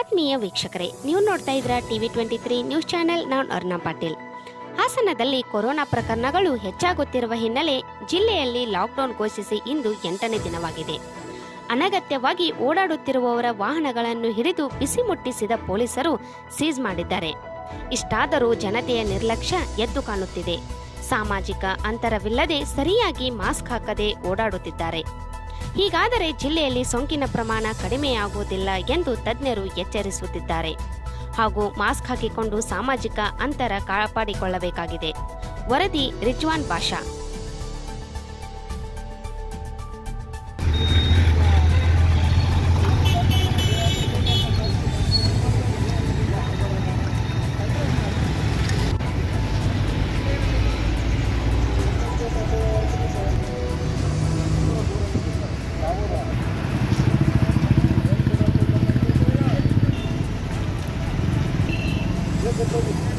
ಆತ್ಮೀಯ ವೀಕ್ಷಕರೇ ನೀವು ನೋಡ್ತಾ ಇದ್ರ TV twenty three news channel ನಾನು ಅರ್ಣಾ ಪಾಟೀಲ್ ಹಾಸನದಲ್ಲಿ ಕೊರೋನಾ ಪ್ರಕರಣಗಳು ಹೆಚ್ಚಾಗುತ್ತಿರುವ ಹಿನ್ನೆಲೆ ಜಿಲ್ಲೆಯಲ್ಲಿ ಲಾಕ್ಡೌನ್ ಘೋಷಿಸಿ ಇಂದು ಎಂಟನೇ ದಿನವಾಗಿದೆ ಅನಗತ್ಯವಾಗಿ ಓಡಾಡುತ್ತಿರುವವರ ವಾಹನಗಳನ್ನು ಹಿಡಿದು ಬಿಸಿ ಮುಟ್ಟಿಸಿದ ಪೊಲೀಸರು ಸೀಸ್ ಮಾಡಿದ್ದಾರೆ ಇಷ್ಟಾದರೂ ಜನತೆಯ ನಿರ್ಲಕ್ಷ್ಯ ಎದ್ದು ಕಾಣುತ್ತಿದೆ ಸಾಮಾಜಿಕ ಅಂತರವಿಲ್ಲದೆ ಸರಿಯಾಗಿ ಮಾಸ್ಕ್ ಹಾಕದೆ ಓಡಾಡುತ್ತಿದ್ದಾರೆ ಹೀಗಾದರೆ ಜಿಲ್ಲೆಯಲ್ಲಿ ಸೋಂಕಿನ ಪ್ರಮಾಣ ಕಡಿಮೆಯಾಗುವುದಿಲ್ಲ ಎಂದು ತಜ್ಞರು ಎಚ್ಚರಿಸುತ್ತಿದ್ದಾರೆ ಹಾಗೂ ಮಾಸ್ಕ್ ಹಾಕಿಕೊಂಡು ಸಾಮಾಜಿಕ ಅಂತರ ಕಾಪಾಡಿಕೊಳ್ಳಬೇಕಾಗಿದೆ ವರದಿ ರಿಜ್ವಾನ್ ಬಾಷಾ Thank you.